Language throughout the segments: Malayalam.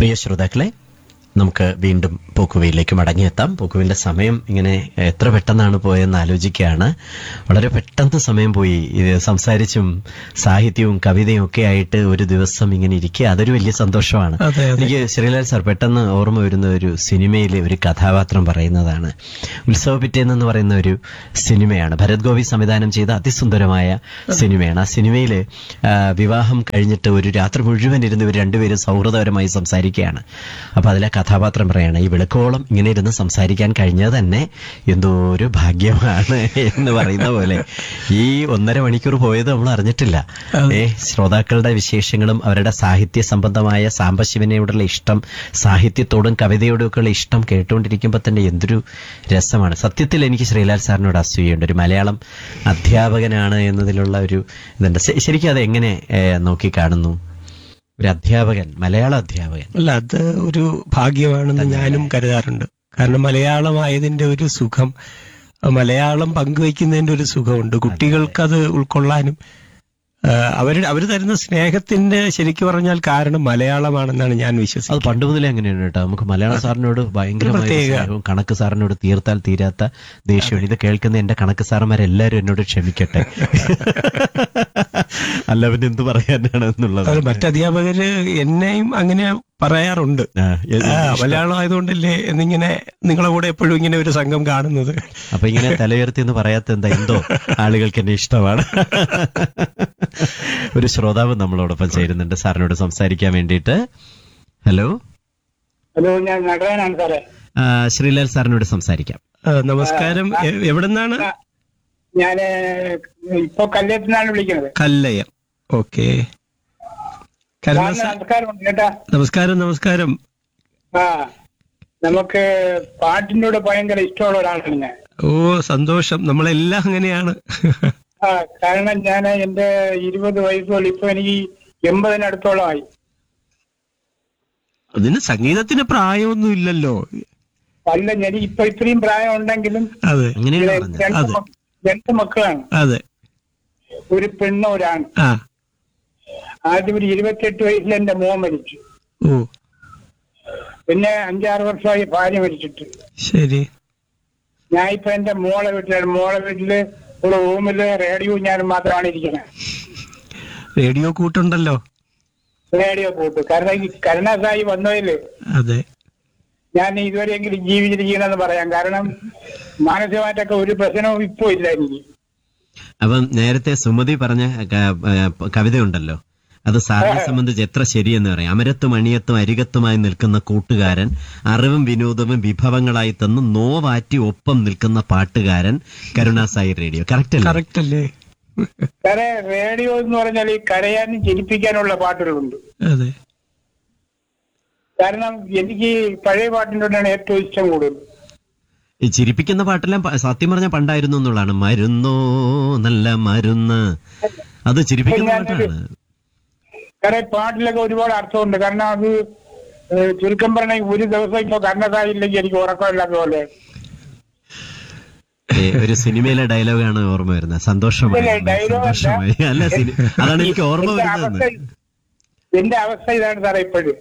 പ്രിയ ശ്രോതാക്കളെ നമുക്ക് വീണ്ടും പോക്കുവയിലേക്ക് മടങ്ങിയെത്താം പോക്കുവയിലെ സമയം ഇങ്ങനെ എത്ര പെട്ടെന്നാണ് പോയെന്ന് ആലോചിക്കുകയാണ് വളരെ പെട്ടെന്ന് സമയം പോയി ഇത് സംസാരിച്ചും സാഹിത്യവും കവിതയും ഒക്കെ ആയിട്ട് ഒരു ദിവസം ഇങ്ങനെ ഇരിക്കുക അതൊരു വലിയ സന്തോഷമാണ് അതെ, അതെ. എനിക്ക് ശ്രീലാൽ സാർ പെട്ടെന്ന് ഓർമ്മ വരുന്ന ഒരു സിനിമയിലെ ഒരു കഥാപാത്രം പറയുന്നതാണ് ഉത്സവ പിറ്റേന്ന് പറയുന്ന ഒരു സിനിമയാണ് ഭരത് ഗോപി സംവിധാനം ചെയ്ത അതിസുന്ദരമായ സിനിമയാണ് ആ സിനിമയിൽ വിവാഹം കഴിഞ്ഞിട്ട് ഒരു രാത്രി മുഴുവൻ ഇരുന്ന് ഇവർ രണ്ടുപേരും സൗഹൃദപരമായി സംസാരിക്കുകയാണ് അപ്പൊ അതിലെ കഥാപാത്രം പറയാണ് ഈ വിളക്കോളം ഇങ്ങനെ ഇരുന്ന് സംസാരിക്കാൻ കഴിഞ്ഞത് തന്നെ എന്തോ ഒരു ഭാഗ്യമാണ് എന്ന് പറയുന്ന പോലെ ഈ ഒന്നര മണിക്കൂർ പോയത് നമ്മൾ അറിഞ്ഞിട്ടില്ല ഏ ശ്രോതാക്കളുടെ വിശേഷങ്ങളും അവരുടെ സാഹിത്യ സംബന്ധമായ സാംബശിവനോടുള്ള ഇഷ്ടം സാഹിത്യത്തോടും കവിതയോടും ഒക്കെയുള്ള ഇഷ്ടം കേട്ടുകൊണ്ടിരിക്കുമ്പോൾ തന്നെ എന്തൊരു രസമാണ് സത്യത്തിൽ എനിക്ക് ശ്രീലാൽ സാറിനോട് അസൂയുണ്ട് ഒരു മലയാളം അധ്യാപകനാണ് എന്നതിലുള്ള ഒരു ഇതുണ്ട് ശ- ശരിക്കും അത് എങ്ങനെ ഏ, നോക്കി കാണുന്നു ഒരു അധ്യാപകൻ മലയാള അധ്യാപകൻ അല്ല അത് ഒരു ഭാഗ്യമാണെന്ന് ഞാനും കരുതാറുണ്ട് കാരണം മലയാളമായതിന്റെ ഒരു സുഖം അഹ് മലയാളം പങ്കുവയ്ക്കുന്നതിന്റെ ഒരു സുഖമുണ്ട് കുട്ടികൾക്കത് ഉൾക്കൊള്ളാനും അവർ അവർ തരുന്ന സ്നേഹത്തിന്റെ ശരിക്കു പറഞ്ഞാൽ കാരണം മലയാളമാണെന്നാണ് ഞാൻ അത് വിശ്വസിക്കുന്നത് പണ്ട് മുതലേ അങ്ങനെയാണ് കേട്ടോ നമുക്ക് മലയാള സാറിനോട് ഭയങ്കരമായ പ്രത്യേക. സ്നേഹവും കണക്ക് സാറിനോട് തീർത്താൽ തീരാത്ത ദേഷ്യമാണ് ഇത് കേൾക്കുന്ന എന്റെ കണക്ക് സാറന്മാരെല്ലാരും എന്നോട് ക്ഷമിക്കട്ടെ അല്ല പിന്നെ എന്ത് പറയാനാണ് എന്നുള്ളത് അത് മറ്റധ്യാപകര് എന്നെയും അങ്ങനെ പറയാറുണ്ട് ആ, ഏ- ആ, മലയാളം ആയതുകൊണ്ടല്ലേ എന്നിങ്ങനെ നിങ്ങളെ കൂടെ എപ്പോഴും ഇങ്ങനെ ഒരു സംഘം കാണുന്നത് അപ്പൊ ഇങ്ങനെ തലയുയർത്തി എന്ന് പറയാത്ത എന്താ എന്തോ ആളുകൾക്ക് എന്നെ ഇഷ്ടമാണ് ഒരു ശ്രോതാവ് നമ്മളോടൊപ്പം ചേരുന്നുണ്ട് സാറിനോട് സംസാരിക്കാൻ വേണ്ടിയിട്ട് ഹലോ ഹലോ ഞാൻ നടനാണ് സാറേ ആ, ശ്രീലാൽ സാറിനോട് സംസാരിക്കാം ആ, നമസ്കാരം എ- എവിടുന്നാണ് ഞാന് ഇപ്പൊ കല്ലേറ്റിനാണ് വിളിക്കുന്നത് കല്ലയം ഓക്കെ കരുണ സാറിന് സാർ നമസ്കാരമുണ്ട് കേട്ടാ നമസ്കാരം നമസ്കാരം ആ നമുക്ക് പാട്ടിനോട് ഭയങ്കര ഇഷ്ടമുള്ള ഒരാളാണ് ഞാൻ ഓ സന്തോഷം നമ്മളെല്ലാം അങ്ങനെയാണ് ആ കാരണം ഞാൻ എന്റെ ഇരുപത് വയസ്സുള്ള ഇപ്പൊ എനിക്ക് എൺപതിനടുത്തോളമായി അതിന് സംഗീതത്തിന് പ്രായമൊന്നും ഇല്ലല്ലോ അല്ല എനിക്ക് ഇപ്പൊ ഇത്രയും പ്രായം ഉണ്ടെങ്കിലും അതെ അങ്ങനെയാണ് ഇവിടെ പറഞ്ഞത് രണ്ട് അതെ. മക്ക- രണ്ട് മക്കളാണ് അതെ ഒരു പെണ്ണ് ഒരാണ് ആ ആദ്യം ഒരു ഇരുപത്തെട്ട് വയസ്സിൽ എന്റെ മോൻ മരിച്ചു ഓ പിന്നെ അഞ്ചാറ് വർഷമായി ഭാര്യ മരിച്ചിട്ട് ശരി ഞാൻ ഇപ്പൊ എന്റെ മോളെ വീട്ടിലാണ് മോളെ വീട്ടില് ഒരു റൂമില് റേഡിയോ ഞാൻ മാത്രമാണ് ഇരിക്കുന്നത് റേഡിയോ കൂട്ടുണ്ടല്ലോ റേഡിയോ പോട്ട് കാരണം ഈ കരുണാസായി വന്നതില് അതെ ഞാൻ ഇതുവരെയെങ്കിലും ജീവിച്ചിരിക്കണമെന്ന് പറയാം കാരണം മാനസികമായിട്ടൊക്കെ ഒരു പ്രശ്നവും ഇപ്പോ ഇല്ല എനിക്ക് അപ്പം നേരത്തെ സുമതി പറഞ്ഞ ക- ഏ, കവിതയുണ്ടല്ലോ അത് സാറിനെ സംബന്ധിച്ച് എത്ര ശരിയെന്ന് പറയാം അമരത്തും അണിയത്തും അരികത്തുമായി നിൽക്കുന്ന കൂട്ടുകാരൻ അറിവും വിനോദവും വിഭവങ്ങളായി തന്ന് നോവാറ്റി ഒപ്പം നിൽക്കുന്ന പാട്ടുകാരൻ കരുണാസായി റേഡിയോ കറക്റ്റ് അല്ലേ കറക്റ്റ് അല്ലേ കാരണം റേഡിയോ എന്ന് പറഞ്ഞാൽ ഈ കരയാനും ചിരിപ്പിക്കാനുള്ള പാട്ടുകളുണ്ട് അതെ കാരണം എനിക്ക് പഴയ പാട്ടിനോടാണ് ഏറ്റവും ഇഷ്ടം കൂടുതൽ ഈ ചിരിപ്പിക്കുന്ന പാട്ടെല്ലാം പ- സത്യം പറഞ്ഞ പണ്ടായിരുന്നു എന്നുള്ളതാണ് മരുന്നോ നല്ല മരുന്ന് അത് ചിരിപ്പിക്കുന്ന പാട്ടാണ് കാരണം ഈ പാട്ടിലൊക്കെ ഒരുപാട് അർത്ഥമുണ്ട് കാരണം അത് ഏഹ്, ചുരുക്കം പറഞ്ഞ ഒരു ദിവസം ഇപ്പൊ കർണസായി ഇല്ലെങ്കിൽ എനിക്ക് ഉറക്കമില്ലാത്ത പോലെ ഏ, ഒരു സിനിമയിലെ ഡയലോഗാണ് ഓർമ്മ വരുന്നത് സന്തോഷമായി ഇല്ല, dialogue അല്ല. സന്തോഷമായി അല്ല സിനി- അതാണ് എനിക്ക് ഓർമ്മ എന്റെ വരുന്നത് അവസ്ഥ എന്റെ അവസ്ഥ ഇതാണ് സാറേ ഇപ്പോഴും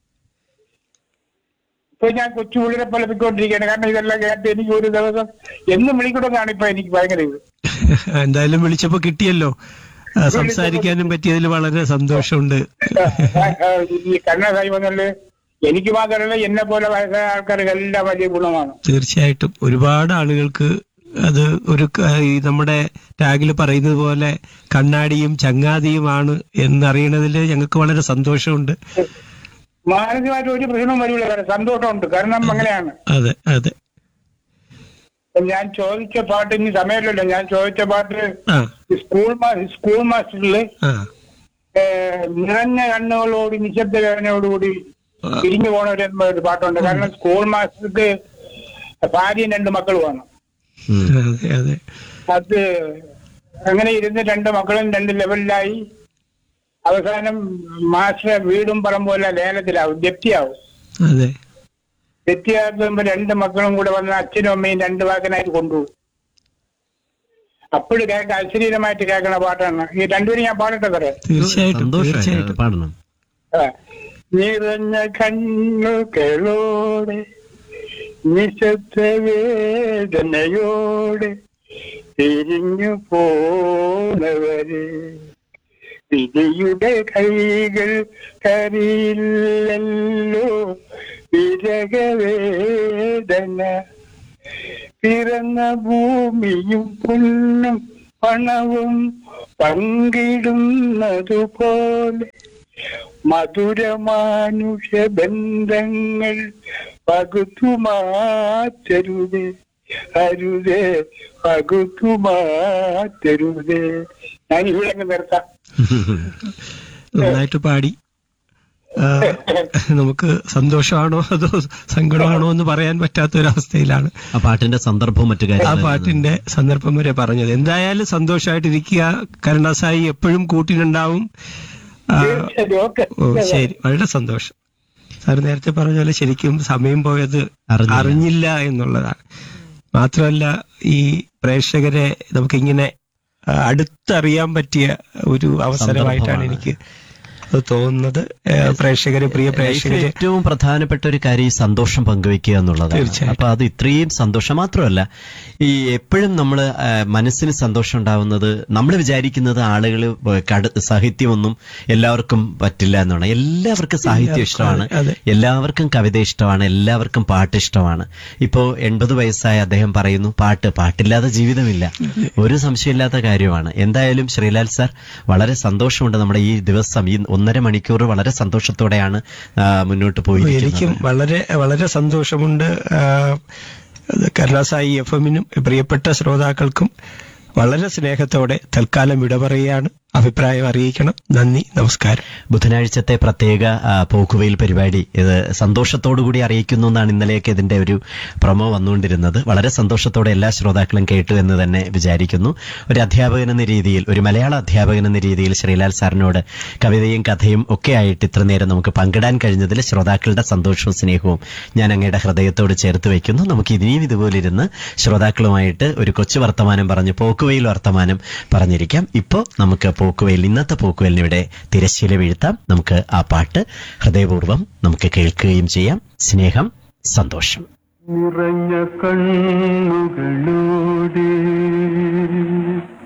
ഇപ്പൊ ഞാൻ കൊച്ചു പുള്ളിനെ പോലെ പോയിക്കൊണ്ടിരിക്കുകയാണ് കാരണം ഇതെല്ലാം കേട്ട് എനിക്ക് ഒരു ദിവസം എന്നും വിളിക്കണമെന്നാണ് ഇപ്പൊ എനിക്ക് ഭയങ്കര ഇത് എന്തായാലും വിളിച്ചപ്പോ കിട്ടിയല്ലോ ആ, സംസാരിക്കാനും പറ്റിയതിൽ വളരെ സന്തോഷമുണ്ട് ഈ കരുണസായി വന്നുകൊണ്ട് എനിക്ക് മാത്രമല്ല എന്നെ പോലെ വയസ്സായ ആൾക്കാർക്ക് എല്ലാം വലിയ ഗുണമാണ് തീർച്ചയായിട്ടും ഒരുപാട് ആളുകൾക്ക് അത് ഒരു ക- ഈ നമ്മുടെ ടാഗിൽ പറയുന്നത് പോലെ കണ്ണാടിയും ചങ്ങാതിയുമാണ് എന്നറിയണതിൽ ഞങ്ങൾക്ക് വളരെ സന്തോഷമുണ്ട് മാനസികമായിട്ട് ഒരു പ്രശ്നവും വരില്ല കാരണം സന്തോഷമുണ്ട് കാരണം അങ്ങനെയാണ് അതെ അതെ ഇപ്പൊ ഞാൻ ചോദിച്ച പാട്ട് ഇനി സമയമില്ലല്ലോ ഞാൻ ചോദിച്ച പാട്ട് ആ സ്കൂൾ മാ- സ്കൂൾ മാസ്റ്ററില് ആ ഏഹ് നിറഞ്ഞ കണ്ണുകളോട് നിശബ്ദ വേദനയോടുകൂടി പിരിഞ്ഞു പോണ ഒരു ഒരു പാട്ടുണ്ട് കാരണം സ്കൂൾ മാസ്റ്റർക്ക് ഭാര്യയും രണ്ട് മക്കളുമാണ് ഉം. അതെ അതെ അത് അങ്ങനെ ഇരുന്ന് രണ്ട് മക്കളും രണ്ട് ലെവലിലായി അവസാനം മാസ്റ്റർ വീടും പറമ്പുമല്ല ലേലത്തിലാവും ജപ്തിയാവും അതെ ജപ്തിയാക്കുമ്പോ രണ്ട് മക്കളും കൂടെ വന്ന് അച്ഛനും അമ്മയും രണ്ട് വാക്കനായിട്ട് കൊണ്ടുപോകും അപ്പോഴും കേൾക്കാൻ അശ്ലീലമായിട്ട് കേൾക്കണ പാട്ടാണ് ഈ രണ്ടുപേരും ഞാൻ പാടട്ടെ സാറേ തീർച്ചയായിട്ടും സന്തോഷമായി തീർച്ചയായിട്ടും പാടണം ആ. നിറഞ്ഞ കണ്ണുകളോടെ നിശബ്ദ വേദനയോടെ തിരിഞ്ഞു പോണവരെ വിധിയുടെ കൈകൾ കറിയില്ലല്ലോ വിരകവേദന പിറന്ന ഭൂമിയും പുല്ലും പണവും പങ്കിടുന്നതുപോലെ മധുരമാനുഷ ബന്ധങ്ങൾ പകുത്തു മാറ്റരുതേ അരുതേ പകുത്തു മാറ്റരുതേ ഞാൻ ഇവിടെ അങ്ങ് നിർത്താം നന്നായിട്ട് പാടി ആ, നമുക്ക് സന്തോഷമാണോ അതോ സങ്കടമാണോ എന്ന് പറയാൻ പറ്റാത്ത ഒരവസ്ഥയിലാണ് ആ പാട്ടിന്റെ സന്ദർഭവും മറ്റു ആ കാര്യങ്ങളും പാട്ടിന്റെ സന്ദർഭം വരെ പറഞ്ഞത് എന്തായാലും സന്തോഷമായിട്ടിരിക്കുക കരുണാസായി എപ്പോഴും കൂട്ടിനുണ്ടാവും ആ, തീർച്ചയായിട്ടും ഓക്കെ ഓ ശരി വളരെ സന്തോഷം സാർ നേരത്തെ പറഞ്ഞ പോലെ ശരിക്കും സമയം പോയത് അറിഞ്ഞില്ല. അറിഞ്ഞില്ല എന്നുള്ളതാണ് മാത്രമല്ല ഈ പ്രേക്ഷകരെ നമുക്കിങ്ങനെ ആ, അടുത്തറിയാൻ പറ്റിയ ഒരു അവസരമായിട്ടാണ് സന്ദർഭമാണ്. എനിക്ക് അത് തോന്നുന്നത് ഏ, പ്രേക്ഷകരെ പ്രിയ ലൈഫിൽ പ്രേക്ഷകരെ ഏറ്റവും പ്രധാനപ്പെട്ട ഒരു കാര്യം ഈ സന്തോഷം പങ്കുവെക്കുക എന്നുള്ളതാണ് തീർച്ചയായും. അപ്പൊ അത് ഇത്രയും സന്തോഷം മാത്രമല്ല ഈ എപ്പോഴും നമ്മൾ മനസ്സിന് സന്തോഷം ഉണ്ടാവുന്നത് നമ്മൾ വിചാരിക്കുന്നത് ആളുകൾ സാഹിത്യമൊന്നും എല്ലാവർക്കും പറ്റില്ല എന്നാണ് എല്ലാവർക്കും സാഹിത്യം ഇഷ്ടമാണ് അതെ. എല്ലാവർക്കും കവിത ഇഷ്ടമാണ് എല്ലാവർക്കും പാട്ട് ഇഷ്ടമാണ് ഇപ്പോ എൺപത് വയസ്സായ അദ്ദേഹം പറയുന്നു പാട്ട് പാട്ടില്ലാതെ ജീവിതമില്ല ഒരു സംശയമില്ലാത്ത കാര്യമാണ് എന്തായാലും ശ്രീലാൽ സാർ വളരെ സന്തോഷമുണ്ട് നമ്മുടെ ഈ ദിവസം ഈ ഒന്നര മണിക്കൂർ വളരെ സന്തോഷത്തോടെയാണ് ആ, മുന്നോട്ട് എനിക്കും പോയിരിക്കുന്നത് വളരെ വളരെ സന്തോഷമുണ്ട് ആ, അത് കരുണാസായി എഫ് എമ്മിനും പ്രിയപ്പെട്ട ശ്രോതാക്കൾക്കും വളരെ സ്നേഹത്തോടെ തൽക്കാലം വിട പറയുകയാണ് അഭിപ്രായം അറിയിക്കണം നന്ദി നമസ്കാരം ബുധനാഴ്ചത്തെ പ്രത്യേക ആ, പോക്കുവെയിൽ പരിപാടി ഇത് സന്തോഷത്തോടുകൂടി അറിയിക്കുന്നു എന്നാണ് ഇന്നലെയൊക്കെ ഇതിന്റെ ഒരു പ്രൊമോ വന്നുകൊണ്ടിരുന്നത് വളരെ സന്തോഷത്തോടെ എല്ലാ ശ്രോതാക്കളും കേട്ടു എന്ന് തന്നെ വിചാരിക്കുന്നു ഒരു അധ്യാപകൻ എന്ന രീതിയിൽ ഒരു മലയാള അധ്യാപകൻ എന്ന രീതിയിൽ ശ്രീലാൽ സാറിനോട് കവിതയും കഥയും ഒക്കെ ആയിട്ട് ഇത്ര നേരം നമുക്ക് പങ്കിടാൻ കഴിഞ്ഞതിൽ ശ്രോതാക്കളുടെ സന്തോഷവും സ്നേഹവും ഞാൻ അങ്ങയുടെ ഹൃദയത്തോട് ചേർത്ത് വയ്ക്കുന്നു നമുക്ക് ഇനിയും ഇതുപോലെ ഇരുന്ന് ശ്രോതാക്കളുമായിട്ട് ഒരു കൊച്ചു വർത്തമാനം പറഞ്ഞ് പോക്കുവെയിൽ വർത്തമാനം പറഞ്ഞിരിക്കാം ഇപ്പോൾ നമുക്ക് പോക്കുവെയിൽ ഇന്നത്തെ പോക്കുവെയിലിന് ഇവിടെ തിരശ്ശീല വീഴ്ത്താം നമുക്ക് ആ പാട്ട് ഹൃദയപൂർവ്വം നമുക്ക് കേൾക്കുകയും ചെയ്യാം സ്നേഹം സന്തോഷം നിറഞ്ഞ കണ്ണുകളോടെ